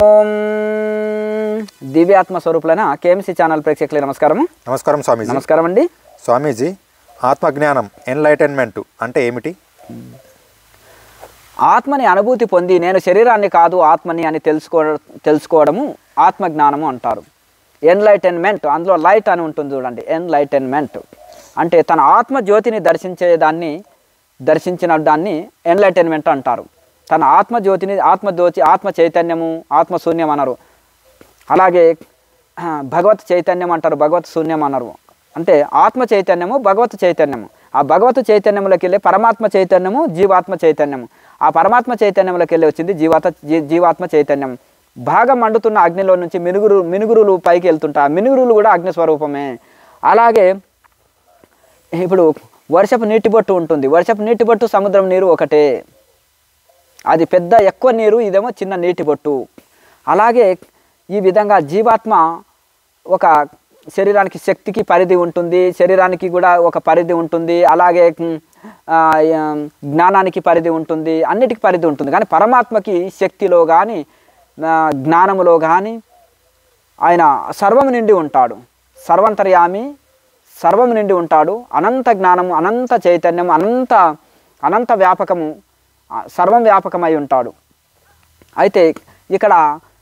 ఓం దివ్యాత్మ స్వరూపులైన KMC channel ప్రేక్షకులకి నమస్కారము నమస్కారం స్వామీజీ నమస్కారం అండి స్వామీజీ ఆత్మజ్ఞానం ఎన్లైటన్మెంట్ అంటే ఏమిటి ఆత్మని అనుభూతి పొంది నేను శరీరాన్ని కాదు ఆత్మని అని తెలుసుకో తెలుసుకోవడము ఆత్మజ్ఞానము అంటారు ఎన్లైటన్మెంట్ అందులో లైట్ అని ఉంటుంది చూడండి ఎన్లైటన్మెంట్ అంటే తన ఆత్మ జ్యోతిని దర్శించే దాన్ని దర్శించిన దాన్ని ఎన్లైటన్మెంట్ అంటారు తన ఆత్మ జ్యోతిని ఆత్మ జ్యోతి ఆత్మ చైతన్యము ఆత్మ శూన్యం అనరు అలాగే ఆ, భగవత్ చైతన్యం అంటారు భగవత్ శూన్యం అన్నారు అంటే ఆత్మ చైతన్యము భగవత్ చైతన్యము ఆ భగవత్ చైతన్యంలోకి వెళ్ళి పరమాత్మ చైతన్యము జీవాత్మ చైతన్యము ఆ పరమాత్మ చైతన్యంలోకి వెళ్ళి వచ్చింది జీవాత జీ- జీవాత్మ చైతన్యం బాగా మండుతున్న అగ్నిలో నుంచి మినుగురు మినుగురులు పైకి వెళ్తుంటాయి ఆ మినుగురులు కూడా అగ్ని స్వరూపమే అలాగే ఇప్పుడు వర్షపు నీటి బొట్టు ఉంటుంది వర్షపు నీటి బొట్టు సముద్రం నీరు ఒకటే అది పెద్ద ఎక్కువ నీరు ఇదేమో చిన్న నీటి బొట్టు అలాగే ఈ విధంగా జీవాత్మ ఒక శరీరానికి శక్తికి పరిధి ఉంటుంది శరీరానికి కూడా ఒక పరిధి ఉంటుంది అలాగే ఉమ్, ఆ, ఆ, జ్ఞానానికి పరిధి ఉంటుంది అన్నిటికీ పరిధి ఉంటుంది కానీ పరమాత్మకి శక్తిలో కానీ జ్ఞానములో కానీ ఆయన సర్వము నిండి ఉంటాడు సర్వంతర్యామి సర్వము నిండి ఉంటాడు అనంత జ్ఞానము అనంత చైతన్యం అనంత అనంత వ్యాపకము ఆ, సర్వం వ్యాపకమై ఉంటాడు అయితే ఇక్కడ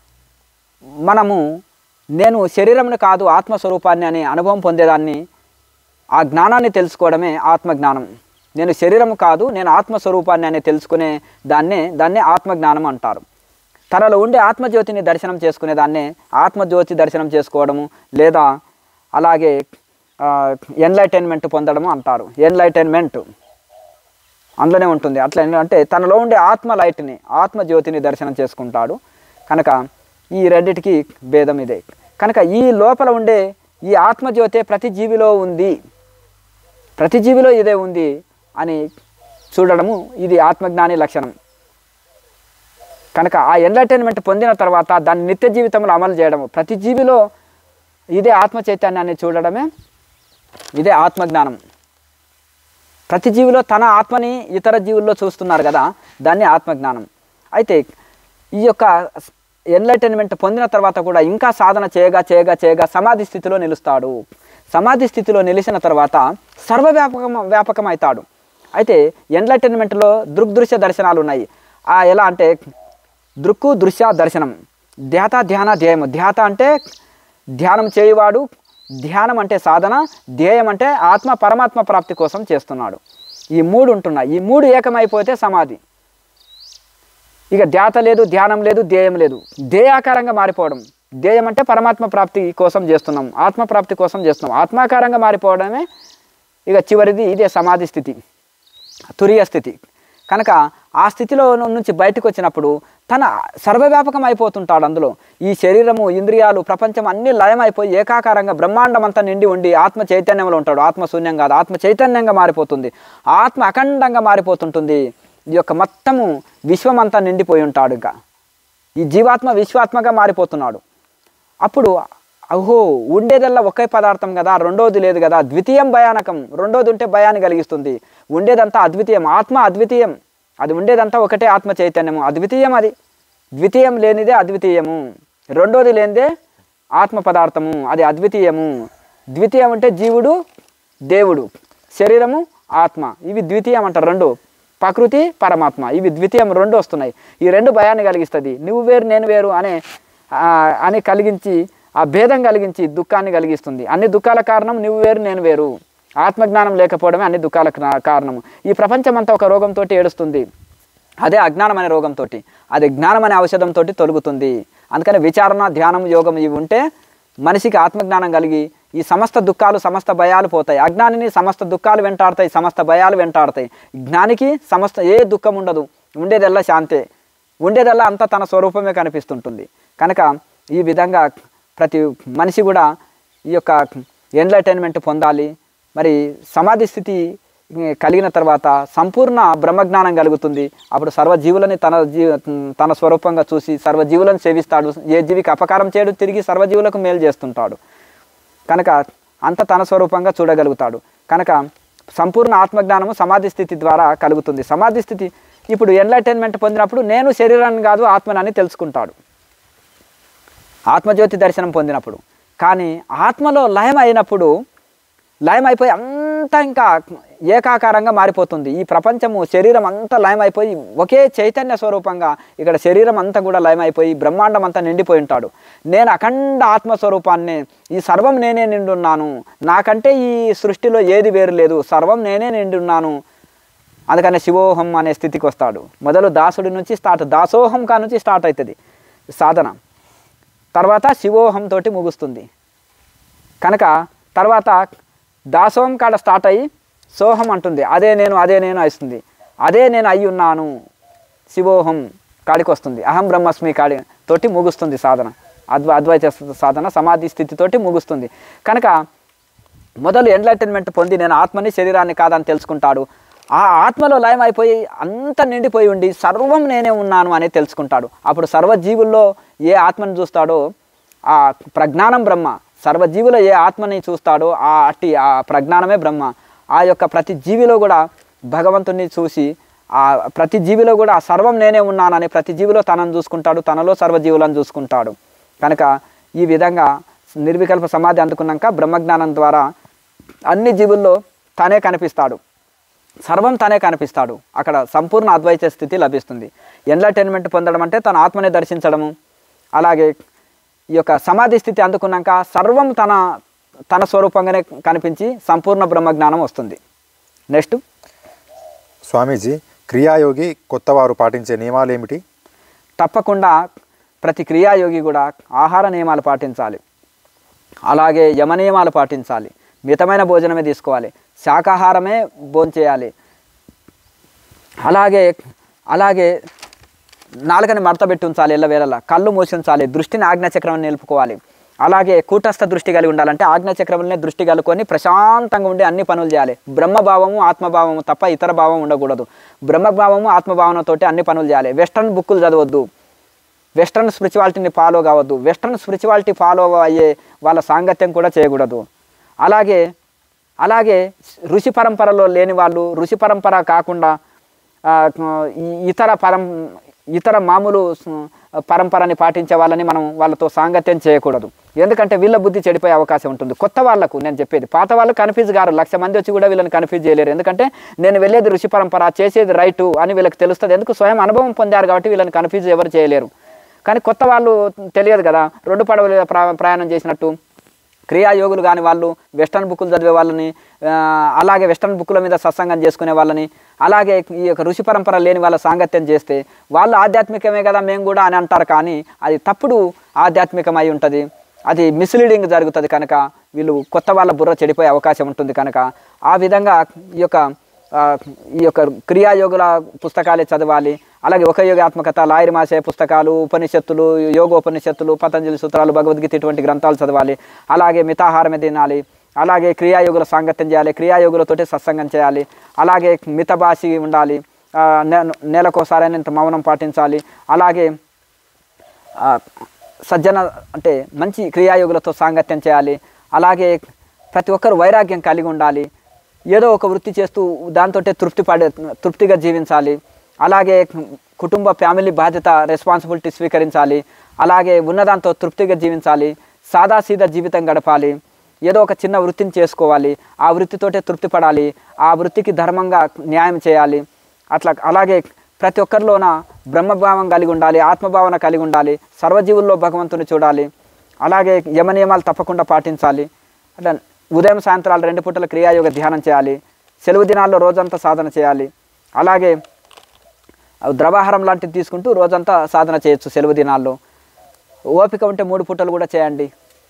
మనము నేను శరీరమును కాదు ఆత్మస్వరూపాన్ని అనే అనుభవం పొందేదాన్ని ఆ జ్ఞానాన్ని తెలుసుకోవడమే ఆత్మజ్ఞానం నేను శరీరము కాదు నేను ఆత్మస్వరూపాన్ని అని తెలుసుకునే దాన్నే దాన్నే ఆత్మజ్ఞానం అంటారు తనలో ఉండే ఆత్మజ్యోతిని దర్శనం చేసుకునే దాన్నే ఆత్మజ్యోతి దర్శనం చేసుకోవడము లేదా అలాగే ఎన్లైటైన్మెంట్ పొందడము అంటారు ఎన్లైటైన్మెంట్ అందులోనే ఉంటుంది అట్లా అంటే తనలో ఉండే ఆత్మ లైట్ని ఆత్మ జ్యోతిని దర్శనం చేసుకుంటాడు కనుక ఈ రెండిటికి భేదం ఇదే కనుక ఈ లోపల ఉండే ఈ ఆత్మజ్యోతే ప్రతి జీవిలో ఉంది ప్రతి జీవిలో ఇదే ఉంది అని చూడడము ఇది ఆత్మజ్ఞాని లక్షణం కనుక ఆ ఎంటర్టైన్మెంట్ పొందిన తర్వాత దాన్ని నిత్య జీవితంలో అమలు చేయడము ప్రతి జీవిలో ఇదే ఆత్మ చైతన్యాన్ని చూడడమే ఇదే ఆత్మజ్ఞానం ప్రతి జీవిలో తన ఆత్మని ఇతర జీవుల్లో చూస్తున్నారు కదా దాన్ని ఆత్మజ్ఞానం అయితే ఈ యొక్క ఎన్లైటైన్మెంట్ పొందిన తర్వాత కూడా ఇంకా సాధన చేయగా చేయగా చేయగా సమాధి స్థితిలో నిలుస్తాడు సమాధి స్థితిలో నిలిచిన తర్వాత సర్వవ్యాపకం వ్యాపకం అవుతాడు అయితే ఎన్లైటైన్మెంట్లో దృగ్దృశ్య దర్శనాలు ఉన్నాయి ఆ ఎలా అంటే దృక్కు దృశ్య దర్శనం ధ్యాత ధ్యాన ధ్యేయము ధ్యాత అంటే ధ్యానం చేయువాడు ధ్యానం అంటే సాధన ధ్యేయం అంటే ఆత్మ పరమాత్మ ప్రాప్తి కోసం చేస్తున్నాడు ఈ మూడు ఉంటున్నాయి ఈ మూడు ఏకమైపోతే సమాధి ఇక ధ్యాత లేదు ధ్యానం లేదు ధ్యేయం లేదు ధ్యేయాకారంగా మారిపోవడం ధ్యేయం అంటే పరమాత్మ ప్రాప్తి కోసం చేస్తున్నాం ఆత్మ ప్రాప్తి కోసం చేస్తున్నాం ఆత్మాకారంగా మారిపోవడమే ఇక చివరిది ఇదే సమాధి స్థితి తురియ స్థితి కనుక ఆ స్థితిలో నుంచి బయటకు వచ్చినప్పుడు తన సర్వవ్యాపకం అయిపోతుంటాడు అందులో ఈ శరీరము ఇంద్రియాలు ప్రపంచం అన్నీ లయమైపోయి ఏకాకారంగా బ్రహ్మాండం అంతా నిండి ఉండి ఆత్మ చైతన్యంలో ఉంటాడు ఆత్మ శూన్యం కాదు ఆత్మ చైతన్యంగా మారిపోతుంది ఆత్మ అఖండంగా మారిపోతుంటుంది ఈ యొక్క మొత్తము విశ్వమంతా నిండిపోయి ఉంటాడు ఇంకా ఈ జీవాత్మ విశ్వాత్మగా మారిపోతున్నాడు అప్పుడు అహో ఉండేదల్లా ఒకే పదార్థం కదా రెండోది లేదు కదా ద్వితీయం భయానకం రెండోది ఉంటే భయాన్ని కలిగిస్తుంది ఉండేదంతా అద్వితీయం ఆత్మ అద్వితీయం అది ఉండేదంతా ఒకటే ఆత్మ చైతన్యము అద్వితీయం అది ద్వితీయం లేనిదే అద్వితీయము రెండోది లేనిదే ఆత్మ పదార్థము అది అద్వితీయము ద్వితీయం అంటే జీవుడు దేవుడు శరీరము ఆత్మ ఇవి ద్వితీయం అంటారు రెండు ప్రకృతి పరమాత్మ ఇవి ద్వితీయం రెండు వస్తున్నాయి ఈ రెండు భయాన్ని కలిగిస్తుంది నువ్వు వేరు నేను వేరు అనే ఆ, అని కలిగించి ఆ భేదం కలిగించి దుఃఖాన్ని కలిగిస్తుంది అన్ని దుఃఖాల కారణం నువ్వు వేరు నేను వేరు ఆత్మజ్ఞానం లేకపోవడమే అన్ని దుఃఖాలకు నా- కారణము ఈ ప్రపంచం అంతా ఒక రోగంతో ఏడుస్తుంది అదే అజ్ఞానం అనే రోగంతో అది జ్ఞానం అనే ఔషధంతో తొలుగుతుంది అందుకని విచారణ ధ్యానం యోగం ఇవి ఉంటే మనిషికి ఆత్మజ్ఞానం కలిగి ఈ సమస్త దుఃఖాలు సమస్త భయాలు పోతాయి అజ్ఞానిని సమస్త దుఃఖాలు వెంటాడతాయి సమస్త భయాలు వెంటాడతాయి జ్ఞానికి సమస్త ఏ దుఃఖం ఉండదు ఉండేదల్లా శాంతే ఉండేదల్లా అంతా తన స్వరూపమే కనిపిస్తుంటుంది కనుక ఈ విధంగా ప్రతి మనిషి కూడా ఈ యొక్క ఎంటర్టైన్మెంట్ పొందాలి మరి సమాధి స్థితి ఏ, కలిగిన తర్వాత సంపూర్ణ బ్రహ్మజ్ఞానం కలుగుతుంది అప్పుడు సర్వజీవులని తన జీ తన స్వరూపంగా చూసి సర్వజీవులను సేవిస్తాడు ఏ జీవికి అపకారం చేయడు తిరిగి సర్వజీవులకు మేలు చేస్తుంటాడు కనుక అంత తన స్వరూపంగా చూడగలుగుతాడు కనుక సంపూర్ణ ఆత్మజ్ఞానము సమాధి స్థితి ద్వారా కలుగుతుంది సమాధి స్థితి ఇప్పుడు ఎన్లైటైన్మెంట్ పొందినప్పుడు నేను శరీరాన్ని కాదు ఆత్మనని తెలుసుకుంటాడు ఆత్మజ్యోతి దర్శనం పొందినప్పుడు కానీ ఆత్మలో లయం అయినప్పుడు లయం అయిపోయి అంతా ఇంకా ఏకాకారంగా మారిపోతుంది ఈ ప్రపంచము శరీరం అంతా లయం అయిపోయి ఒకే చైతన్య స్వరూపంగా ఇక్కడ శరీరం అంతా కూడా లయం అయిపోయి బ్రహ్మాండం అంతా నిండిపోయి ఉంటాడు నేను అఖండ ఆత్మస్వరూపాన్ని ఈ సర్వం నేనే నిండున్నాను నాకంటే ఈ సృష్టిలో ఏది వేరు లేదు సర్వం నేనే నిండున్నాను అందుకనే శివోహం అనే స్థితికి వస్తాడు మొదలు దాసుడి నుంచి స్టార్ట్ దాసోహం కా నుంచి స్టార్ట్ అవుతుంది సాధన తర్వాత శివోహం తోటి ముగుస్తుంది కనుక తర్వాత దాసోహం కాడ స్టార్ట్ అయ్యి సోహం అంటుంది అదే నేను అదే నేను వస్తుంది అదే నేను అయి ఉన్నాను శివోహం కాడికి వస్తుంది అహం బ్రహ్మస్మి కాడి తోటి ముగుస్తుంది సాధన అద్వ అద్వైత సాధన సమాధి స్థితితోటి ముగుస్తుంది కనుక మొదలు ఎంటర్టైన్మెంట్ పొంది నేను ఆత్మని శరీరాన్ని కాదని తెలుసుకుంటాడు ఆ ఆత్మలో లయం అయిపోయి అంత నిండిపోయి ఉండి సర్వం నేనే ఉన్నాను అని తెలుసుకుంటాడు అప్పుడు సర్వజీవుల్లో ఏ ఆత్మని చూస్తాడో ఆ ప్రజ్ఞానం బ్రహ్మ సర్వజీవులో ఏ ఆత్మని చూస్తాడో ఆ అట్టి ఆ ప్రజ్ఞానమే బ్రహ్మ ఆ యొక్క ప్రతి జీవిలో కూడా భగవంతుని చూసి ఆ ప్రతి జీవిలో కూడా ఆ సర్వం నేనే ఉన్నానని ప్రతి జీవిలో తనను చూసుకుంటాడు తనలో సర్వజీవులను చూసుకుంటాడు కనుక ఈ విధంగా నిర్వికల్ప సమాధి అందుకున్నాక బ్రహ్మజ్ఞానం ద్వారా అన్ని జీవుల్లో తానే కనిపిస్తాడు సర్వం తానే కనిపిస్తాడు అక్కడ సంపూర్ణ అద్వైత స్థితి లభిస్తుంది ఎంటర్టైన్మెంట్ పొందడం అంటే తన ఆత్మని దర్శించడము అలాగే ఈ యొక్క సమాధి స్థితి అందుకున్నాక సర్వం తన తన స్వరూపంగానే కనిపించి సంపూర్ణ బ్రహ్మజ్ఞానం వస్తుంది నెక్స్ట్ స్వామీజీ క్రియాయోగి కొత్తవారు పాటించే నియమాలు ఏమిటి తప్పకుండా ప్రతి క్రియాయోగి కూడా ఆహార నియమాలు పాటించాలి అలాగే యమ నియమాలు పాటించాలి మితమైన భోజనమే తీసుకోవాలి శాకాహారమే భోంచేయాలి అలాగే అలాగే నాలుకని మడతబెట్టి ఉంచాలి ఎల్లవేళలా కళ్ళు మూసి ఉంచాలి దృష్టిని ఆజ్ఞాచక్రం నిలుపుకోవాలి అలాగే కూటస్థ దృష్టి కలిగి ఉండాలంటే ఆజ్ఞాచక్రంలోనే దృష్టి కలుకొని ప్రశాంతంగా ఉండి అన్ని పనులు చేయాలి బ్రహ్మభావము ఆత్మభావము తప్ప ఇతర భావం ఉండకూడదు బ్రహ్మభావము ఆత్మభావనతోటి అన్ని పనులు చేయాలి వెస్ట్రన్ బుక్కులు చదవద్దు వెస్ట్రన్ స్పిరిచువాలిటీని ఫాలో కావద్దు వెస్ట్రన్ స్పిరిచువాలిటీ ఫాలో అయ్యే వాళ్ళ సాంగత్యం కూడా చేయకూడదు అలాగే అలాగే ఋషి పరంపరలో లేని వాళ్ళు ఋషి పరంపర కాకుండా ఆ, ఈ ఇతర పరం ఇతర మామూలు స్- పరంపరని పాటించే వాళ్ళని మనం వాళ్ళతో సాంగత్యం చేయకూడదు ఎందుకంటే వీళ్ళ బుద్ధి చెడిపోయే అవకాశం ఉంటుంది కొత్త వాళ్ళకు నేను చెప్పేది పాత వాళ్ళు కన్ఫ్యూజ్ గారు లక్ష మంది వచ్చి కూడా వీళ్ళని కన్ఫ్యూజ్ చేయలేరు ఎందుకంటే నేను వెళ్ళేది ఋషి పరంపర చేసేది రైటు అని వీళ్ళకి తెలుస్తుంది ఎందుకు స్వయం అనుభవం పొందారు కాబట్టి వీళ్ళని కన్ఫ్యూజ్ ఎవరు చేయలేరు కానీ కొత్త వాళ్ళు తెలియదు కదా రెండు పడవల ప్రా- ప్రయాణం చేసినట్టు క్రియాయోగులు కాని వాళ్ళు వెస్టర్న్ బుక్కులు చదివే వాళ్ళని ఆ, అలాగే వెస్టర్న్ బుక్కుల మీద సత్సంగం చేసుకునే వాళ్ళని అలాగే ఈ యొక్క ఋషి పరంపర లేని వాళ్ళ సాంగత్యం చేస్తే వాళ్ళు ఆధ్యాత్మికమే కదా మేము కూడా అని అంటారు కానీ అది తప్పుడు ఆధ్యాత్మికమై ఉంటుంది అది మిస్లీడింగ్ జరుగుతుంది కనుక వీళ్ళు కొత్త వాళ్ళ బుర్ర చెడిపోయే అవకాశం ఉంటుంది కనుక ఆ విధంగా ఈ యొక్క ఆ, ఈ యొక్క క్రియాయోగుల పుస్తకాలే చదవాలి అలాగే ఒక యోగాత్మకత లాయరి మాసే పుస్తకాలు ఉపనిషత్తులు యోగోపనిషత్తులు పతంజలి సూత్రాలు భగవద్గీత ఇటువంటి గ్రంథాలు చదవాలి అలాగే మితాహారమే తినాలి అలాగే క్రియాయోగుల సాంగత్యం చేయాలి క్రియాయోగులతోటి సత్సంగం చేయాలి అలాగే మితభాషి ఉండాలి ఆ, నె- నెలకోసారైనంత మౌనం పాటించాలి అలాగే ఆ, సజ్జన అంటే మంచి క్రియాయోగులతో సాంగత్యం చేయాలి అలాగే ప్రతి ఒక్కరు వైరాగ్యం కలిగి ఉండాలి ఏదో ఒక వృత్తి చేస్తూ దాంతో తృప్తి పడే తృప్తిగా జీవించాలి అలాగే కుటుంబ ఫ్యామిలీ బాధ్యత రెస్పాన్సిబిలిటీ స్వీకరించాలి అలాగే ఉన్నదాంతో తృప్తిగా జీవించాలి సాదాసీదా జీవితం గడపాలి ఏదో ఒక చిన్న వృత్తిని చేసుకోవాలి ఆ వృత్తితోటే తృప్తి పడాలి ఆ వృత్తికి ధర్మంగా న్యాయం చేయాలి అట్లా అలాగే ప్రతి ఒక్కరిలోన బ్రహ్మభావం కలిగి ఉండాలి ఆత్మభావన కలిగి ఉండాలి సర్వజీవుల్లో భగవంతుని చూడాలి అలాగే యమనియమాలు తప్పకుండా పాటించాలి అట్లా ఉదయం సాయంత్రాలు రెండు పూటల క్రియాయోగ ధ్యానం చేయాలి సెలవు దినాల్లో రోజంతా సాధన చేయాలి అలాగే ద్రవాహారం లాంటిది తీసుకుంటూ రోజంతా సాధన చేయొచ్చు సెలవు దినాల్లో ఓపిక ఉంటే మూడు పూటలు కూడా చేయండి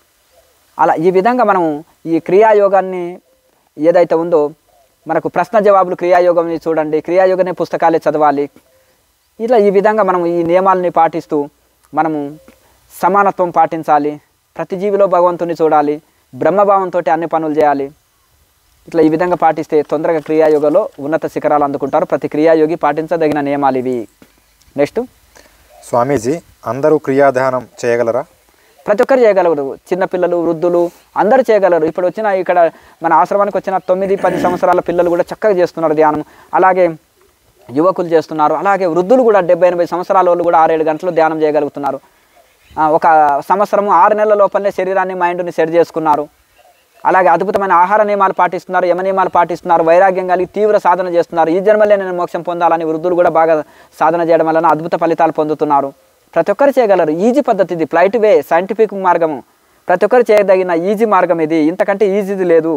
అలా ఈ విధంగా మనం ఈ క్రియాయోగాన్ని ఏదైతే ఉందో మనకు ప్రశ్న జవాబులు క్రియాయోగంని చూడండి క్రియాయోగనే పుస్తకాలే చదవాలి ఇట్లా ఈ విధంగా మనం ఈ నియమాలని పాటిస్తూ మనము సమానత్వం పాటించాలి ప్రతి జీవిలో భగవంతుని చూడాలి బ్రహ్మభావంతో అన్ని పనులు చేయాలి ఇట్లా ఈ విధంగా పాటిస్తే తొందరగా క్రియాయోగలో ఉన్నత శిఖరాలు అందుకుంటారు ప్రతి క్రియాయోగి పాటించదగిన నియమాలు ఇవి నెక్స్ట్ స్వామీజీ అందరూ క్రియాధ్యానం చేయగలరా ప్రతి ఒక్కరు చేయగలరు చిన్నపిల్లలు వృద్ధులు అందరూ చేయగలరు ఇప్పుడు వచ్చిన ఇక్కడ మన ఆశ్రమానికి వచ్చిన తొమ్మిది పది సంవత్సరాల పిల్లలు కూడా చక్కగా చేస్తున్నారు ధ్యానం అలాగే యువకులు చేస్తున్నారు అలాగే వృద్ధులు కూడా డెబ్బై ఎనభై సంవత్సరాల వాళ్ళు కూడా ఆరేడు గంటలు ధ్యానం చేయగలుగుతున్నారు ఆ, ఒక సంవత్సరము ఆరు నెలల లోపలనే శరీరాన్ని మైండ్ని సెట్ చేసుకున్నారు అలాగే అద్భుతమైన ఆహార నియమాలు పాటిస్తున్నారు యమ నియమాలు పాటిస్తున్నారు వైరాగ్యం కలిగి తీవ్ర సాధన చేస్తున్నారు ఈ జన్మలే నేను మోక్షం పొందాలని వృద్ధులు కూడా బాగా సాధన చేయడం వలన అద్భుత ఫలితాలు పొందుతున్నారు ప్రతి ఒక్కరు చేయగలరు ఈజీ పద్ధతి ఇది ఫ్లైట్ వే సైంటిఫిక్ మార్గము ప్రతి ఒక్కరు చేయదగిన ఈజీ మార్గం ఇది ఇంతకంటే ఈజీది లేదు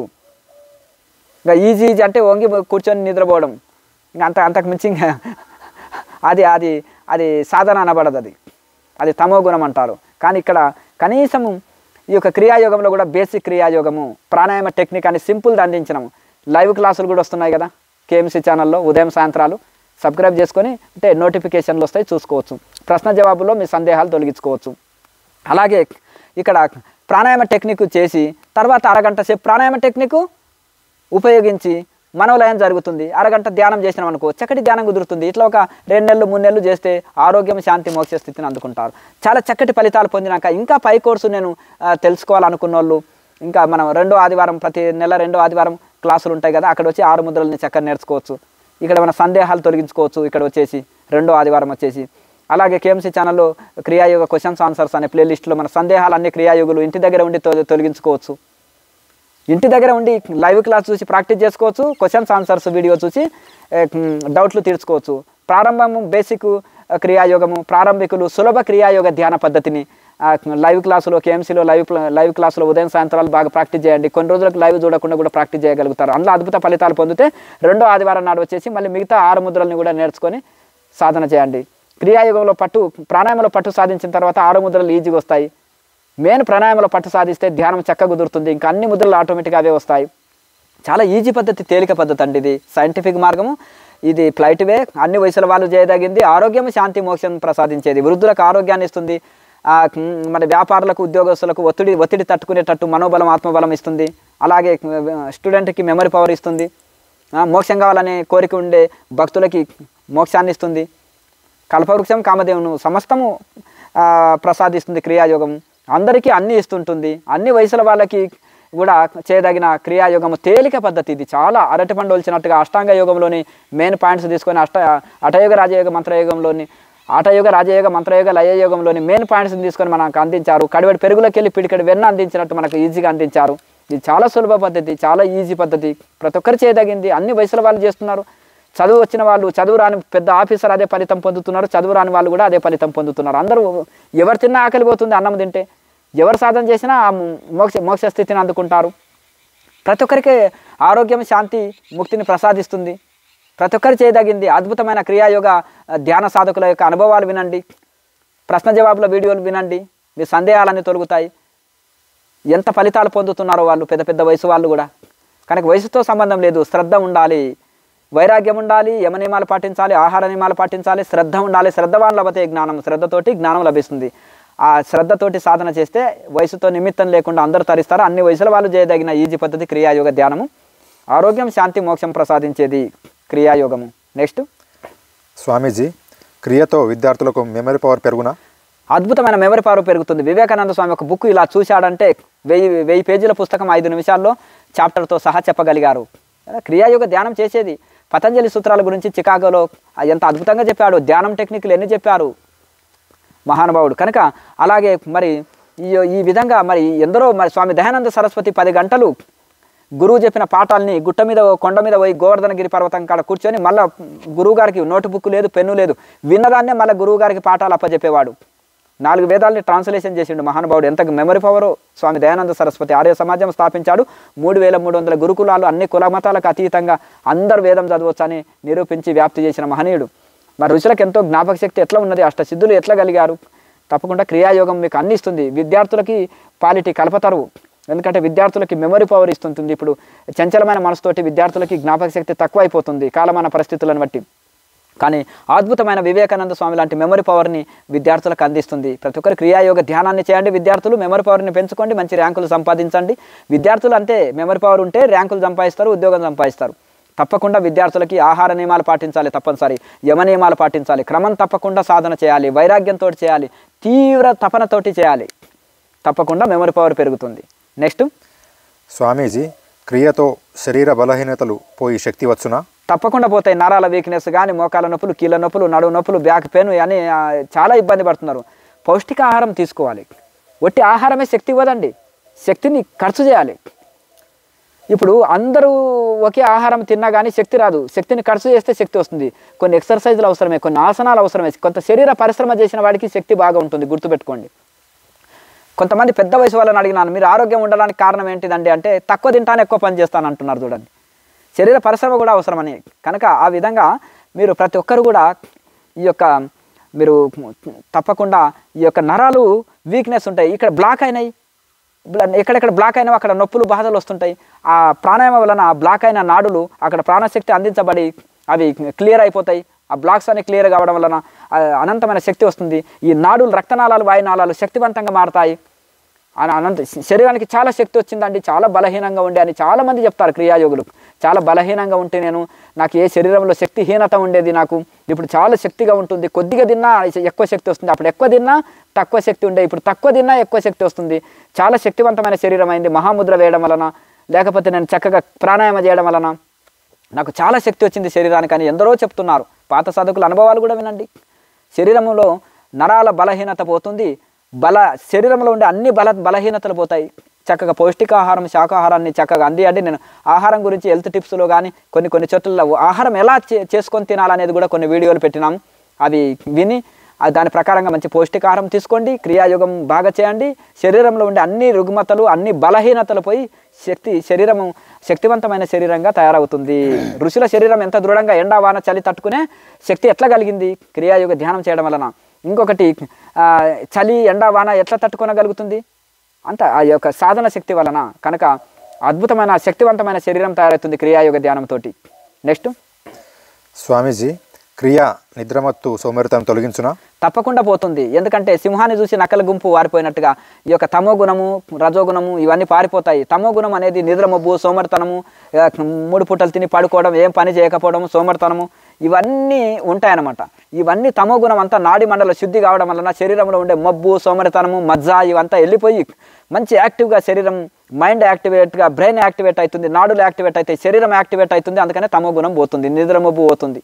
ఇంకా ఈజీ ఈజీ అంటే వంగి కూర్చొని నిద్రపోవడం ఇంకా అంత అంతకు మించి ఇంకా అది అది అది సాధన అనబడదు అది అది తమో గుణం అంటారు కానీ ఇక్కడ కనీసము ఈ యొక్క క్రియాయోగంలో కూడా బేసిక్ క్రియాయోగము ప్రాణాయామ టెక్నిక్ అని సింపుల్ది అందించినాము లైవ్ క్లాసులు కూడా వస్తున్నాయి కదా కేఎంసీ ఛానల్లో ఉదయం సాయంత్రాలు సబ్స్క్రైబ్ చేసుకొని అంటే నోటిఫికేషన్లు వస్తాయి చూసుకోవచ్చు ప్రశ్న జవాబులో మీ సందేహాలు తొలగించుకోవచ్చు అలాగే ఇక్కడ ప్రాణాయామ టెక్నిక్ చేసి తర్వాత అరగంట సేపు ప్రాణాయామ టెక్నిక్ ఉపయోగించి మనోలయం జరుగుతుంది అరగంట ధ్యానం చేసినాం అనుకో చక్కటి ధ్యానం కుదురుతుంది ఇట్లా ఒక రెండు నెలలు మూడు నెలలు చేస్తే ఆరోగ్యం శాంతి మోక్ష స్థితిని అందుకుంటారు చాలా చక్కటి ఫలితాలు పొందినాక ఇంకా పై కోర్సు నేను ఆ, తెలుసుకోవాలనుకున్న వాళ్ళు ఇంకా మనం రెండో ఆదివారం ప్రతి నెల రెండో ఆదివారం క్లాసులు ఉంటాయి కదా అక్కడ వచ్చి ఆరు ముద్రల్ని చక్కగా నేర్చుకోవచ్చు ఇక్కడ మన సందేహాలు తొలగించుకోవచ్చు ఇక్కడ వచ్చేసి రెండో ఆదివారం వచ్చేసి అలాగే కేఎంసీ ఛానల్లో క్రియాయోగ క్వశ్చన్స్ ఆన్సర్స్ అనే ప్లేలిస్ట్లో మన సందేహాలు అన్ని క్రియాయోగులు ఇంటి దగ్గర ఉండి తొ- తొలగించుకోవచ్చు ఇంటి దగ్గర ఉండి లైవ్ క్లాస్ చూసి ప్రాక్టీస్ చేసుకోవచ్చు క్వశ్చన్స్ ఆన్సర్స్ వీడియో చూసి ఏ, మ్, డౌట్లు తీర్చుకోవచ్చు ప్రారంభము బేసిక్ ఆ, క్రియాయోగము ప్రారంభికులు సులభ క్రియాయోగ ధ్యాన పద్ధతిని ఆ, లైవ్ క్లాసులో కేఎంసీలో లైవ్ క్లా- లైవ్ క్లాసులో ఉదయం సాయంత్రాలు బాగా ప్రాక్టీస్ చేయండి కొన్ని రోజులకు లైవ్ చూడకుండా కూడా ప్రాక్టీస్ చేయగలుగుతారు అందులో అద్భుత ఫలితాలు పొందితే రెండో ఆదివారం నాడు వచ్చేసి మళ్ళీ మిగతా ఆరు ముద్రల్ని కూడా నేర్చుకొని సాధన చేయండి క్రియాయోగంలో పట్టు ప్రాణాయామంలో పట్టు సాధించిన తర్వాత ఆరు ముద్రలు ఈజీగా వస్తాయి మెయిన్ ప్రాణాయామంలో పట్టు సాధిస్తే ధ్యానం చక్కగా కుదురుతుంది ఇంకా అన్ని ముద్రలు ఆటోమేటిక్గా అవే వస్తాయి చాలా ఈజీ పద్ధతి తేలిక పద్ధతి అండి ఇది సైంటిఫిక్ మార్గము ఇది ఫ్లైట్ వే అన్ని వయసుల వాళ్ళు చేయదగింది ఆరోగ్యం శాంతి మోక్షం ప్రసాదించేది వృద్ధులకు ఆరోగ్యాన్ని ఇస్తుంది ఆ, మ్, మన వ్యాపారులకు ఉద్యోగస్తులకు ఒత్తిడి ఒత్తిడి తట్టుకునేటట్టు మనోబలం ఆత్మబలం ఇస్తుంది అలాగే స్టూడెంట్కి మెమరీ పవర్ ఇస్తుంది ఆ, మోక్షం కావాలనే కోరిక ఉండే భక్తులకి మోక్షాన్ని ఇస్తుంది కల్పవృక్షం కామధేవును సమస్తము ఆ, ప్రసాదిస్తుంది క్రియాయోగం అందరికీ అన్ని ఇస్తుంటుంది అన్ని వయసుల వాళ్ళకి కూడా చేయదగిన క్రియాయోగము తేలిక పద్ధతి ఇది చాలా అరటి పండు వచ్చినట్టుగా అష్టాంగ యోగంలోని మెయిన్ పాయింట్స్ తీసుకొని అష్ట అటయోగ రాజయోగ మంత్రయోగంలోని ఆటయోగ రాజయోగ మంత్రయోగ లయయోగంలోని మెయిన్ పాయింట్స్ని తీసుకొని మనకు అందించారు కడివడి పెరుగులోకి వెళ్ళి పిడికడి వెన్న అందించినట్టు మనకు ఈజీగా అందించారు ఇది చాలా సులభ పద్ధతి చాలా ఈజీ పద్ధతి ప్రతి ఒక్కరు చేయదగింది అన్ని వయసుల వాళ్ళు చేస్తున్నారు చదువు వచ్చిన వాళ్ళు చదువు రాని పెద్ద ఆఫీసర్ అదే ఫలితం పొందుతున్నారు చదువు రాని వాళ్ళు కూడా అదే ఫలితం పొందుతున్నారు అందరూ ఎవరు తిన్నా ఆకలి పోతుంది అన్నం తింటే ఎవరు సాధన చేసినా ఆ మోక్ష మోక్ష స్థితిని అందుకుంటారు ప్రతి ఒక్కరికి ఆరోగ్యం శాంతి ముక్తిని ప్రసాదిస్తుంది ప్రతి ఒక్కరు చేయదగింది అద్భుతమైన క్రియాయోగ ఆ, ధ్యాన సాధకుల యొక్క అనుభవాలు వినండి ప్రశ్న జవాబుల వీడియోలు వినండి మీ సందేహాలన్నీ తొలగుతాయి ఎంత ఫలితాలు పొందుతున్నారో వాళ్ళు పెద్ద పెద్ద వయసు వాళ్ళు కూడా కనుక వయసుతో సంబంధం లేదు శ్రద్ధ ఉండాలి వైరాగ్యం ఉండాలి యమ నియమాలు పాటించాలి ఆహార నియమాలు పాటించాలి శ్రద్ధ ఉండాలి శ్రద్ధవాన్ లభతే జ్ఞానం శ్రద్ధతోటి జ్ఞానం లభిస్తుంది ఆ శ్రద్ధతోటి సాధన చేస్తే వయసుతో నిమిత్తం లేకుండా అందరూ తరిస్తారు అన్ని వయసుల వాళ్ళు చేయదగిన ఈజీ పద్ధతి క్రియాయోగ ధ్యానము ఆరోగ్యం శాంతి మోక్షం ప్రసాదించేది క్రియాయోగము నెక్స్ట్ స్వామీజీ క్రియతో విద్యార్థులకు మెమరీ పవర్ పెరుగునా అద్భుతమైన మెమరీ పవర్ పెరుగుతుంది వివేకానంద స్వామి ఒక బుక్ ఇలా చూశాడంటే వెయ్యి వెయ్యి పేజీల పుస్తకం ఐదు నిమిషాల్లో చాప్టర్తో సహా చెప్పగలిగారు క్రియాయోగ ధ్యానం చేసేది పతంజలి సూత్రాల గురించి చికాగోలో ఎంత అద్భుతంగా చెప్పాడు ధ్యానం టెక్నిక్లు ఎన్ని చెప్పారు మహానుభావుడు కనుక అలాగే మరి ఈ ఈ విధంగా మరి ఎందరో మరి స్వామి దయానంద సరస్వతి పది గంటలు గురువు చెప్పిన పాఠాలని గుట్ట మీద కొండ మీద పోయి గోవర్ధనగిరి పర్వతం కాడ కూర్చొని మళ్ళీ గురువు గారికి నోటు బుక్ లేదు పెన్ను లేదు విన్నదాన్నే మళ్ళీ గురువు గారికి పాఠాలు అప్పచెప్పేవాడు నాలుగు వేదాలని ట్రాన్స్లేషన్ చేసిండు మహానుభావుడు ఎంత మెమరీ పవరో స్వామి దయానంద సరస్వతి ఆర్య సమాజం స్థాపించాడు మూడు వేల మూడు వందల గురుకులాలు అన్ని కుల మతాలకు అతీతంగా అందరు వేదం చదవచ్చని నిరూపించి వ్యాప్తి చేసిన మహనీయుడు మరి రుచులకు ఎంతో జ్ఞాపక శక్తి ఎట్లా ఉన్నది అష్టసిద్ధులు ఎట్లా కలిగారు తప్పకుండా క్రియాయోగం మీకు అన్ని ఇస్తుంది విద్యార్థులకి పాలిటీ కలపతరు ఎందుకంటే విద్యార్థులకి మెమరీ పవర్ ఇస్తుంటుంది ఇప్పుడు చంచలమైన మనసుతోటి విద్యార్థులకి జ్ఞాపక శక్తి తక్కువ అయిపోతుంది కాలమాన పరిస్థితులను బట్టి కానీ అద్భుతమైన వివేకానంద స్వామి లాంటి మెమరీ పవర్ని విద్యార్థులకు అందిస్తుంది ప్రతి ఒక్కరు క్రియాయోగ ధ్యానాన్ని చేయండి విద్యార్థులు మెమరీ పవర్ని పెంచుకోండి మంచి ర్యాంకులు సంపాదించండి విద్యార్థులు అంతే మెమరీ పవర్ ఉంటే ర్యాంకులు సంపాదిస్తారు ఉద్యోగం సంపాదిస్తారు తప్పకుండా విద్యార్థులకి ఆహార నియమాలు పాటించాలి తప్పనిసరి యమ నియమాలు పాటించాలి క్రమం తప్పకుండా సాధన చేయాలి వైరాగ్యంతో చేయాలి తీవ్ర తపనతోటి చేయాలి తప్పకుండా మెమరీ పవర్ పెరుగుతుంది నెక్స్ట్ స్వామీజీ క్రియతో శరీర బలహీనతలు పోయి శక్తి వచ్చునా తప్పకుండా పోతాయి నరాల వీక్నెస్ కానీ మోకాల నొప్పులు కీళ్ళ నొప్పులు నడువు నొప్పులు బ్యాక్ పెయిన్ అని ఆ, చాలా ఇబ్బంది పడుతున్నారు పౌష్టికాహారం తీసుకోవాలి ఒట్టి ఆహారమే శక్తి ఇవ్వదండి శక్తిని ఖర్చు చేయాలి ఇప్పుడు అందరూ ఒకే ఆహారం తిన్నా కానీ శక్తి రాదు శక్తిని ఖర్చు చేస్తే శక్తి వస్తుంది కొన్ని ఎక్సర్సైజులు అవసరమే కొన్ని ఆసనాలు అవసరమే కొంత శరీర పరిశ్రమ చేసిన వాడికి శక్తి బాగా ఉంటుంది గుర్తుపెట్టుకోండి కొంతమంది పెద్ద వయసు వాళ్ళని అడిగినాను మీరు ఆరోగ్యం ఉండడానికి కారణం ఏంటిదండి అంటే తక్కువ తింటాను ఎక్కువ పని చేస్తాను అంటున్నారు చూడండి శరీర పరిశ్రమ కూడా అవసరమని కనుక ఆ విధంగా మీరు ప్రతి ఒక్కరు కూడా ఈ యొక్క మీరు తప్పకుండా ఈ యొక్క నరాలు వీక్నెస్ ఉంటాయి ఇక్కడ బ్లాక్ అయినాయి బ్ల- ఎక్కడెక్కడ బ్లాక్ అయినా అక్కడ నొప్పులు బాధలు వస్తుంటాయి ఆ ప్రాణాయామం వలన ఆ బ్లాక్ అయిన నాడులు అక్కడ ప్రాణశక్తి అందించబడి అవి క్లియర్ అయిపోతాయి ఆ బ్లాక్స్ అన్ని క్లియర్ కావడం వలన ఆ అనంతమైన శక్తి వస్తుంది ఈ నాడులు రక్తనాళాలు వాయునాళాలు శక్తివంతంగా మారతాయి అన- అనంత శరీరానికి చాలా శక్తి వచ్చిందండి చాలా బలహీనంగా ఉండే అని చాలా మంది చెప్తారు క్రియాయోగులు చాలా బలహీనంగా ఉంటే నేను నాకు ఏ శరీరంలో శక్తిహీనత ఉండేది నాకు ఇప్పుడు చాలా శక్తిగా ఉంటుంది కొద్దిగా తిన్నా ఎక్కువ శక్తి వస్తుంది అప్పుడు ఎక్కువ తిన్నా తక్కువ శక్తి ఉండే ఇప్పుడు తక్కువ తిన్నా ఎక్కువ శక్తి వస్తుంది చాలా శక్తివంతమైన శరీరం అయింది మహాముద్ర వేయడం వలన లేకపోతే నేను చక్కగా ప్రాణాయామ చేయడం వలన నాకు చాలా శక్తి వచ్చింది శరీరానికి అని ఎందరో చెప్తున్నారు పాత సాధకుల అనుభవాలు కూడా వినండి శరీరంలో నరాల బలహీనత పోతుంది బల శరీరంలో ఉండే అన్ని బల బలహీనతలు పోతాయి చక్కగా పౌష్టికాహారం శాకాహారాన్ని చక్కగా అంది అంటే నేను ఆహారం గురించి హెల్త్ టిప్స్లో కానీ కొన్ని కొన్ని చోట్ల ఆహారం ఎలా చే- చేసుకొని తినాలనేది కూడా కొన్ని వీడియోలు పెట్టినాం అవి విని ఆ దాని ప్రకారంగా మంచి పౌష్టికాహారం తీసుకోండి క్రియాయోగం బాగా చేయండి శరీరంలో ఉండే అన్ని రుగ్మతలు అన్ని బలహీనతలు పోయి శక్తి శరీరము శక్తివంతమైన శరీరంగా తయారవుతుంది ఋషుల శరీరం ఎంత దృఢంగా ఎండా వాన చలి తట్టుకునే శక్తి ఎట్లా కలిగింది క్రియాయోగ ధ్యానం చేయడం వలన ఇంకొకటి ఆ, చలి ఎండా వాన ఎట్లా తట్టుకోనగలుగుతుంది అంత ఆ యొక్క సాధన శక్తి వలన కనుక అద్భుతమైన శక్తివంతమైన శరీరం తయారవుతుంది క్రియాయోగ ధ్యానంతో నెక్స్ట్ స్వామీజీ క్రియ నిద్రమత్తు సోమరితనం తొలగించునా తప్పకుండా పోతుంది ఎందుకంటే సింహాన్ని చూసి నక్కల గుంపు వారిపోయినట్టుగా ఈ యొక్క తమో గుణము రజోగుణము ఇవన్నీ పారిపోతాయి తమో గుణం అనేది నిద్రమబ్బు సోమరితనము ఆ, మూడు పూటలు తిని పడుకోవడం ఏం పని చేయకపోవడం సోమరితనము ఇవన్నీ ఉంటాయన్నమాట ఇవన్నీ తమో గుణం అంతా నాడి మండల శుద్ధి కావడం వలన శరీరంలో ఉండే మబ్బు సోమరితనము మజ్జ ఇవంతా వెళ్ళిపోయి మంచి యాక్టివ్గా శరీరం మైండ్ యాక్టివేట్గా బ్రెయిన్ యాక్టివేట్ అవుతుంది నాడులు యాక్టివేట్ అవుతాయి శరీరం యాక్టివేట్ అవుతుంది అందుకనే తమో గుణం పోతుంది నిద్రమబ్బు పోతుంది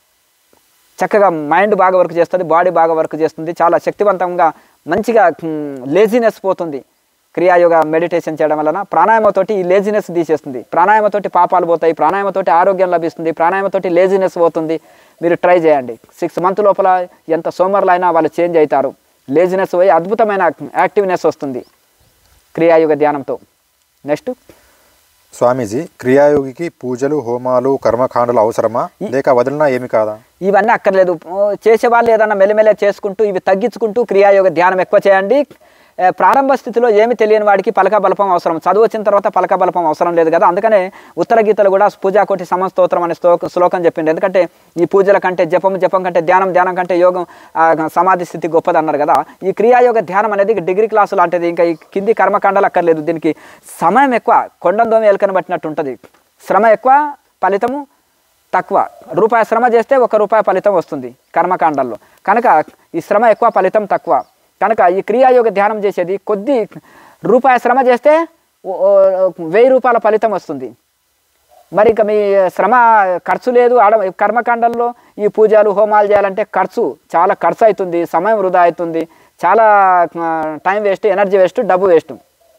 చక్కగా మైండ్ బాగా వర్క్ చేస్తుంది బాడీ బాగా వర్క్ చేస్తుంది చాలా శక్తివంతంగా మంచిగా లేజినెస్ పోతుంది క్రియాయోగ మెడిటేషన్ చేయడం వలన ప్రాణాయామతోటి ఈ లేజినెస్ తీసేస్తుంది ప్రాణాయామతోటి పాపాలు పోతాయి ప్రాణాయామతోటి ఆరోగ్యం లభిస్తుంది ప్రాణాయామతోటి లేజినెస్ పోతుంది మీరు ట్రై చేయండి సిక్స్ మంత్ లోపల ఎంత సోమర్లు అయినా వాళ్ళు చేంజ్ అవుతారు లేజినెస్ పోయి అద్భుతమైన యాక్టివ్నెస్ వస్తుంది క్రియాయోగ ధ్యానంతో నెక్స్ట్ స్వామీజీ క్రియాయోగికి పూజలు హోమాలు కర్మకాండలు అవసరమా లేక వదిలినా ఏమి కాదా ఇవన్నీ అక్కర్లేదు ఓ, చేసేవాళ్ళు ఏదన్నా మెల్లమెల్ల చేసుకుంటూ ఇవి తగ్గించుకుంటూ క్రియాయోగ ధ్యానం ఎక్కువ చేయండి ఏ, ప్రారంభ స్థితిలో ఏమి తెలియని వాడికి పలక బలపం అవసరం చదువు వచ్చిన తర్వాత పలక బలపం అవసరం లేదు కదా అందుకనే ఉత్తర గీతలు కూడా పూజాకోటి సమస్తోత్రం అనే శ్లోక శ్లోకం చెప్పింది ఎందుకంటే ఈ పూజల కంటే జపం జపం కంటే ధ్యానం ధ్యానం కంటే యోగం ఆ, సమాధి స్థితి గొప్పది అన్నారు కదా ఈ క్రియాయోగ ధ్యానం అనేది డిగ్రీ క్లాసు లాంటిది ఇంకా ఈ కింది కర్మకాండాలు అక్కర్లేదు దీనికి సమయం ఎక్కువ కొండం దోమి ఎలకని పట్టినట్టు ఉంటుంది శ్రమ ఎక్కువ ఫలితము తక్కువ రూపాయి శ్రమ చేస్తే ఒక రూపాయి ఫలితం వస్తుంది కర్మకాండాల్లో కనుక ఈ శ్రమ ఎక్కువ ఫలితం తక్కువ కనుక ఈ క్రియాయోగ ధ్యానం చేసేది కొద్ది రూపాయి శ్రమ చేస్తే ఓ- ఓ- వెయ్యి రూపాయల ఫలితం వస్తుంది మరి ఇంకా మీ శ్రమ ఖర్చు లేదు ఆడ కర్మకాండంలో ఈ పూజలు హోమాలు చేయాలంటే ఖర్చు చాలా ఖర్చు అవుతుంది సమయం వృధా అవుతుంది చాలా ఆ, టైం వేస్ట్ ఎనర్జీ వేస్ట్ డబ్బు వేస్ట్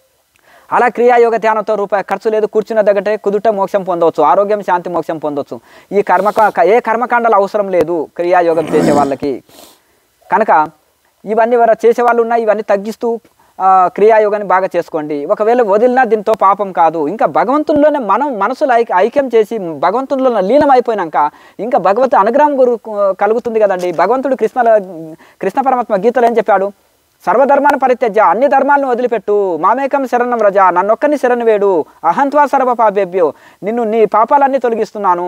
అలా క్రియాయోగ ధ్యానంతో రూపాయి ఖర్చు లేదు కూర్చున్న దగ్గరే కుదుట మోక్షం పొందవచ్చు ఆరోగ్యం శాంతి మోక్షం పొందవచ్చు ఈ కర్మ ఏ కర్మకాండాలు అవసరం లేదు క్రియాయోగం చేసే వాళ్ళకి కనుక ఇవన్నీ వర చేసే వాళ్ళు ఉన్నాయి ఇవన్నీ తగ్గిస్తూ ఆ, క్రియాయోగాన్ని బాగా చేసుకోండి ఒకవేళ వదిలినా దీంతో పాపం కాదు ఇంకా భగవంతుల్లోనే మనం మనసులో ఐక్య ఐక్యం చేసి భగవంతుల్లో లీనం అయిపోయినాక ఇంకా భగవత్ అనుగ్రహం గురు కలుగుతుంది కదండి భగవంతుడు కృష్ణ కృష్ణ పరమాత్మ గీతలు ఏం చెప్పాడు సర్వధర్మాన్ని పరిత్యజ్య అన్ని ధర్మాలను వదిలిపెట్టు మామేకం శరణం రజ నన్నొక్కని శరణు వేడు అహంత్వా సర్వ పాపేభ్యో నిన్ను నీ పాపాలన్నీ తొలగిస్తున్నాను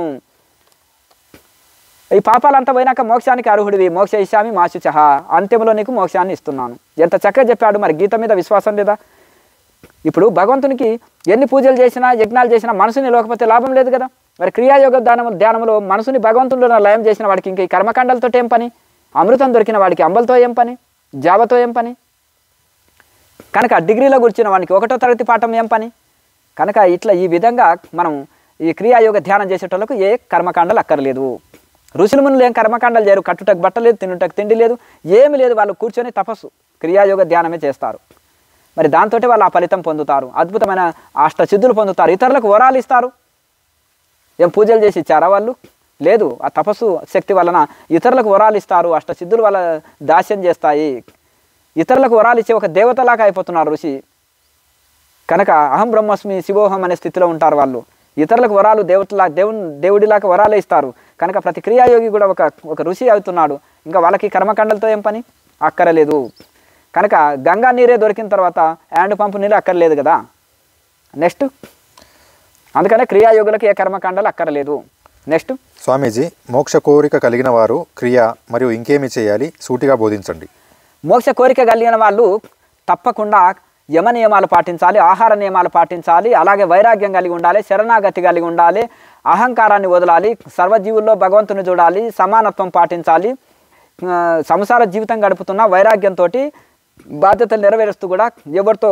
ఈ పాపాలంతా పోయినాక మోక్షానికి అర్హుడివి మోక్ష ఇష్యామి మాశుచహ అంత్యంలో నీకు మోక్షాన్ని ఇస్తున్నాను ఎంత చక్కగా చెప్పాడు మరి గీత మీద విశ్వాసం లేదా ఇప్పుడు భగవంతునికి ఎన్ని పూజలు చేసినా యజ్ఞాలు చేసినా మనసుని లేకపోతే లాభం లేదు కదా మరి క్రియాయోగ దానం ధ్యానంలో మనసుని భగవంతుడిలో లయం చేసిన వాడికి ఇంకా ఈ కర్మకాండాలతో ఏం పని అమృతం దొరికిన వాడికి అంబలతో ఏం పని జావతో ఏం పని కనుక డిగ్రీలో కూర్చున్న వానికి ఒకటో తరగతి పాఠం ఏం పని కనుక ఇట్లా ఈ విధంగా మనం ఈ క్రియాయోగ ధ్యానం చేసేటోళ్ళకు ఏ కర్మకాండాలు అక్కర్లేదు ఋషుల మునులు ఏం కర్మకాండాలు చేయరు కట్టుటకు బట్టలేదు తినుటకు తిండి లేదు ఏమి లేదు వాళ్ళు కూర్చొని తపస్సు క్రియాయోగ ధ్యానమే చేస్తారు మరి దాంతో వాళ్ళు ఆ ఫలితం పొందుతారు అద్భుతమైన అష్టసిద్ధులు పొందుతారు ఇతరులకు వరాలు ఇస్తారు ఏం పూజలు చేసి ఇచ్చారా వాళ్ళు లేదు ఆ తపస్సు శక్తి వలన ఇతరులకు వరాలు ఇస్తారు అష్టసిద్ధులు వాళ్ళ దాస్యం చేస్తాయి ఇతరులకు వరాలు ఇచ్చే ఒక దేవతలాగా అయిపోతున్నారు ఋషి కనుక అహం బ్రహ్మస్మి శివోహం అనే స్థితిలో ఉంటారు వాళ్ళు ఇతరులకు వరాలు దేవతలా దేవుని దేవుడిలాగా వరాలే ఇస్తారు కనుక ప్రతి క్రియాయోగి కూడా ఒక ఒక ఋషి అవుతున్నాడు ఇంకా వాళ్ళకి కర్మకండలతో ఏం పని అక్కరలేదు కనుక గంగా నీరే దొరికిన తర్వాత హ్యాండ్ పంపు నీళ్ళు అక్కర్లేదు కదా నెక్స్ట్ అందుకనే క్రియాయోగులకు ఏ కర్మకాండాలు అక్కర్లేదు నెక్స్ట్ స్వామీజీ మోక్ష కోరిక కలిగిన వారు క్రియ మరియు ఇంకేమి చేయాలి సూటిగా బోధించండి మోక్ష కోరిక కలిగిన వాళ్ళు తప్పకుండా యమ నియమాలు పాటించాలి ఆహార నియమాలు పాటించాలి అలాగే వైరాగ్యం కలిగి ఉండాలి శరణాగతి కలిగి ఉండాలి అహంకారాన్ని వదలాలి సర్వజీవుల్లో భగవంతుని చూడాలి సమానత్వం పాటించాలి ఆ, సంసార జీవితం గడుపుతున్న వైరాగ్యంతో బాధ్యతలు నెరవేరుస్తూ కూడా ఎవరితో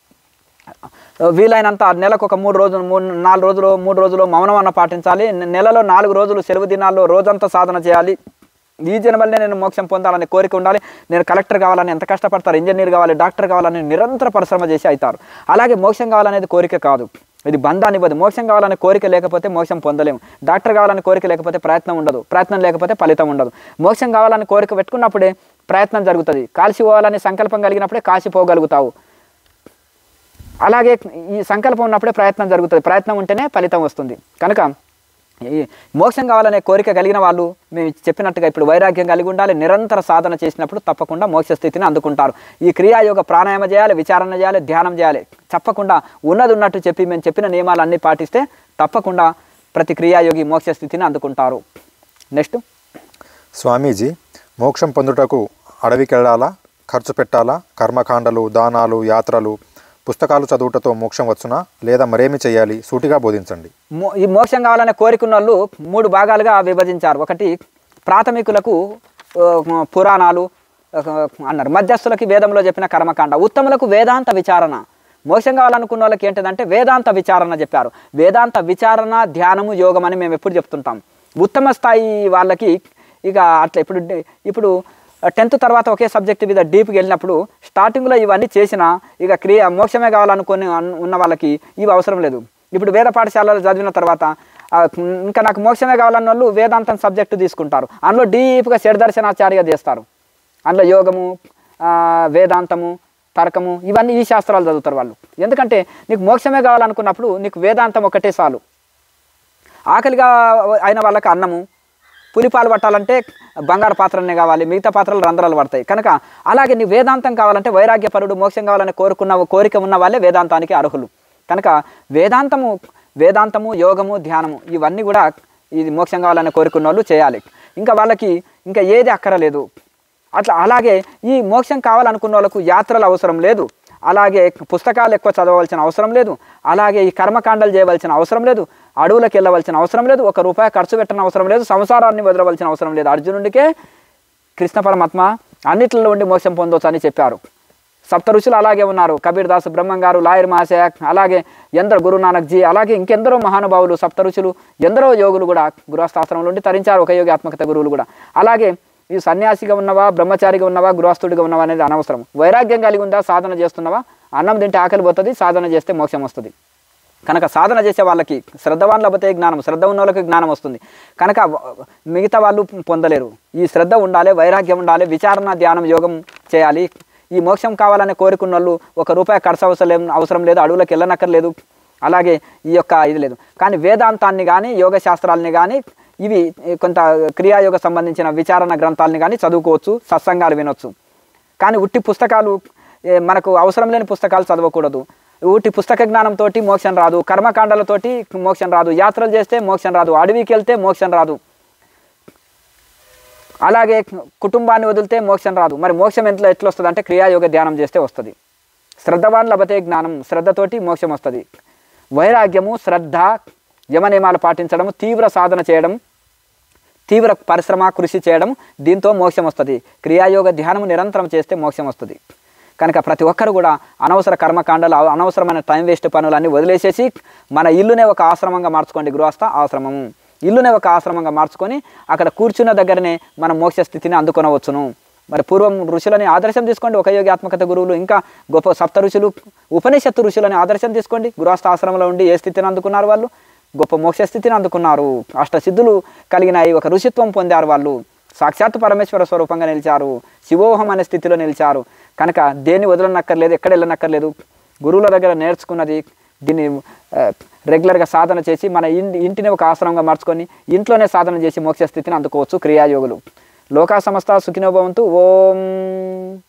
వీలైనంత నెలకు ఒక మూడు రోజులు మూడు నాలుగు రోజులు మూడు రోజులు మౌనం అన్న పాటించాలి నె- నెలలో నాలుగు రోజులు సెలవు దినాల్లో రోజంతా సాధన చేయాలి ఈ జన్మలనే నేను మోక్షం పొందాలనే కోరిక ఉండాలి నేను కలెక్టర్ కావాలని ఎంత కష్టపడతారు ఇంజనీర్ కావాలి డాక్టర్ కావాలని నిరంతర పరిశ్రమ చేసి అవుతారు అలాగే మోక్షం కావాలనేది కోరిక కాదు ఇది బంధాన్ని ఇవ్వదు మోక్షం కావాలనే కోరిక లేకపోతే మోక్షం పొందలేము డాక్టర్ కావాలని కోరిక లేకపోతే ప్రయత్నం ఉండదు ప్రయత్నం లేకపోతే ఫలితం ఉండదు మోక్షం కావాలని కోరిక పెట్టుకున్నప్పుడే ప్రయత్నం జరుగుతుంది కాల్చి పోవాలని సంకల్పం కలిగినప్పుడే కాసిపోగలుగుతావు అలాగే ఈ సంకల్పం ఉన్నప్పుడే ప్రయత్నం జరుగుతుంది ప్రయత్నం ఉంటేనే ఫలితం వస్తుంది కనుక ఈ మోక్షం కావాలనే కోరిక కలిగిన వాళ్ళు మేము చెప్పినట్టుగా ఇప్పుడు వైరాగ్యం కలిగి ఉండాలి నిరంతర సాధన చేసినప్పుడు తప్పకుండా మోక్ష స్థితిని అందుకుంటారు ఈ క్రియాయోగ ప్రాణాయామ చేయాలి విచారణ చేయాలి ధ్యానం చేయాలి తప్పకుండా ఉన్నది ఉన్నట్టు చెప్పి మేము చెప్పిన నియమాలన్నీ పాటిస్తే తప్పకుండా ప్రతి క్రియాయోగి మోక్ష స్థితిని అందుకుంటారు నెక్స్ట్ స్వామీజీ మోక్షం పొందుటకు అడవికి వెళ్ళాలా ఖర్చు పెట్టాలా కర్మకాండలు దానాలు యాత్రలు పుస్తకాలు చదువుటతో మోక్షం వచ్చునా లేదా మరేమి చేయాలి సూటిగా బోధించండి మో ఈ మోక్షం కావాలనే కోరికున్న వాళ్ళు మూడు భాగాలుగా విభజించారు ఒకటి ప్రాథమికులకు ఆ, పురాణాలు ఆ, అన్నారు మధ్యస్థులకి వేదంలో చెప్పిన కర్మకాండ ఉత్తములకు వేదాంత విచారణ మోక్షం కావాలనుకున్న వాళ్ళకి ఏంటిదంటే వేదాంత విచారణ చెప్పారు వేదాంత విచారణ ధ్యానము యోగం అని మేము ఎప్పుడు చెప్తుంటాం ఉత్తమ స్థాయి వాళ్ళకి ఇక అట్లా ఇప్పుడు ఇప్పుడు టెన్త్ తర్వాత ఒకే సబ్జెక్ట్ మీద డీప్కి వెళ్ళినప్పుడు స్టార్టింగ్లో ఇవన్నీ చేసినా ఇక క్రియ మోక్షమే కావాలనుకుని అన్- ఉన్న వాళ్ళకి ఇవి అవసరం లేదు ఇప్పుడు వేద పాఠశాలలో చదివిన తర్వాత ఆ, ఇంకా నాకు మోక్షమే కావాలన్న వాళ్ళు వేదాంతం సబ్జెక్టు తీసుకుంటారు అందులో డీప్గా షడ్దర్శనాచార్య చేస్తారు అందులో యోగము ఆ, వేదాంతము తర్కము ఇవన్నీ ఈ శాస్త్రాలు చదువుతారు వాళ్ళు ఎందుకంటే నీకు మోక్షమే కావాలనుకున్నప్పుడు నీకు వేదాంతం ఒకటే చాలు ఆకలిగా అయిన వాళ్ళకి అన్నము పులిపాలు పట్టాలంటే బంగారు పాత్రలనే కావాలి మిగతా పాత్రలు రంధ్రాలు పడతాయి కనుక అలాగే నీ వేదాంతం కావాలంటే వైరాగ్యపరుడు మోక్షం కావాలని కోరుకున్న కోరిక ఉన్న వాళ్ళే వేదాంతానికి అర్హులు కనుక వేదాంతము వేదాంతము యోగము ధ్యానము ఇవన్నీ కూడా ఇది మోక్షం కావాలని కోరుకున్న వాళ్ళు చేయాలి ఇంకా వాళ్ళకి ఇంకా ఏది అక్కరలేదు అట్లా అలాగే ఈ మోక్షం కావాలనుకున్న వాళ్ళకు యాత్రలు అవసరం లేదు అలాగే పుస్తకాలు ఎక్కువ చదవవలసిన అవసరం లేదు అలాగే ఈ కర్మకాండలు చేయవలసిన అవసరం లేదు అడవులకు వెళ్ళవలసిన అవసరం లేదు ఒక రూపాయి ఖర్చు పెట్టిన అవసరం లేదు సంసారాన్ని వదలవలసిన అవసరం లేదు అర్జునుడికే కృష్ణ పరమాత్మ అన్నిటిలో ఉండి మోక్షం పొందవచ్చు అని చెప్పారు సప్త ఋషులు అలాగే ఉన్నారు కబీర్ దాస్ బ్రహ్మం గారు లాయర్ మహాశయ అలాగే ఎందరో గురు నానక్ జీ అలాగే ఇంకెందరో మహానుభావులు సప్త ఋషులు ఎందరో యోగులు కూడా గృహస్థాశ్రమంలో ఉండి తరించారు ఒక యోగి ఆత్మకత గురువులు కూడా అలాగే ఈ సన్యాసిగా ఉన్నవా బ్రహ్మచారిగా ఉన్నవా గృహస్థుడిగా ఉన్నవా అనేది అనవసరం వైరాగ్యం కలిగి ఉందా సాధన చేస్తున్నావా అన్నం తింటే ఆకలి పోతుంది సాధన చేస్తే మోక్షం వస్తుంది కనుక సాధన చేసే వాళ్ళకి శ్రద్ధవాన్ లభతే జ్ఞానం శ్రద్ధ ఉన్న వాళ్ళకి జ్ఞానం వస్తుంది కనుక వ- మిగతా వాళ్ళు పొందలేరు ఈ శ్రద్ధ ఉండాలి వైరాగ్యం ఉండాలి విచారణ ధ్యానం యోగం చేయాలి ఈ మోక్షం కావాలనే కోరుకున్న వాళ్ళు ఒక రూపాయి ఖర్చు అవసరం లేదు అవసరం లేదు అడవులకు వెళ్ళనక్కర్లేదు అలాగే ఈ యొక్క ఇది లేదు కానీ వేదాంతాన్ని కానీ యోగ శాస్త్రాలని కానీ ఇవి కొంత క్రియాయోగ సంబంధించిన విచారణ గ్రంథాలని కానీ చదువుకోవచ్చు సత్సంగాలు వినొచ్చు కానీ ఉట్టి పుస్తకాలు ఏ, మనకు అవసరం లేని పుస్తకాలు చదవకూడదు ఉట్టి పుస్తక జ్ఞానంతో మోక్షం రాదు కర్మకాండాలతోటి మోక్షం రాదు యాత్రలు చేస్తే మోక్షం రాదు అడవికి వెళ్తే మోక్షం రాదు అలాగే కుటుంబాన్ని వదిలితే మోక్షం రాదు మరి మోక్షం ఎంత ఎట్లా వస్తుంది అంటే క్రియాయోగ ధ్యానం చేస్తే వస్తుంది శ్రద్ధవాన్ లభతే జ్ఞానం శ్రద్ధతోటి మోక్షం వస్తుంది వైరాగ్యము శ్రద్ధ యమనియమాలు పాటించడం తీవ్ర సాధన చేయడం తీవ్ర పరిశ్రమ కృషి చేయడం దీంతో మోక్షం వస్తుంది క్రియాయోగ ధ్యానము నిరంతరం చేస్తే మోక్షం వస్తుంది కనుక ప్రతి ఒక్కరు కూడా అనవసర కర్మకాండలు అవ- అనవసరమైన టైం వేస్ట్ పనులన్నీ వదిలేసేసి మన ఇల్లునే ఒక ఆశ్రమంగా మార్చుకోండి గృహస్థ ఆశ్రమము ఇల్లునే ఒక ఆశ్రమంగా మార్చుకొని అక్కడ కూర్చున్న దగ్గరనే మనం మోక్ష స్థితిని అందుకొనవచ్చును మరి పూర్వం ఋషులని ఆదర్శం తీసుకోండి ఒక యోగి ఆత్మకథ గురువులు ఇంకా గొప్ప సప్త ఋషులు ఉపనిషత్తు ఋషులని ఆదర్శం తీసుకోండి గృహస్థ ఆశ్రమంలో ఉండి ఏ స్థితిని అందుకున్నారు వాళ్ళు గొప్ప మోక్ష స్థితిని అందుకున్నారు అష్టసిద్ధులు కలిగినాయి ఒక ఋషిత్వం పొందారు వాళ్ళు సాక్షాత్ పరమేశ్వర స్వరూపంగా నిలిచారు శివోహం అనే స్థితిలో నిలిచారు కనుక దేన్ని వదలనక్కర్లేదు ఎక్కడ వెళ్ళనక్కర్లేదు గురువుల దగ్గర నేర్చుకున్నది దీన్ని ఆ, రెగ్యులర్గా సాధన చేసి మన ఇంటి ఇంటిని ఒక ఆశ్రమంగా మార్చుకొని ఇంట్లోనే సాధన చేసి మోక్ష స్థితిని అందుకోవచ్చు క్రియాయోగులు లోకా సమస్త సుఖినోభవంతు ఓం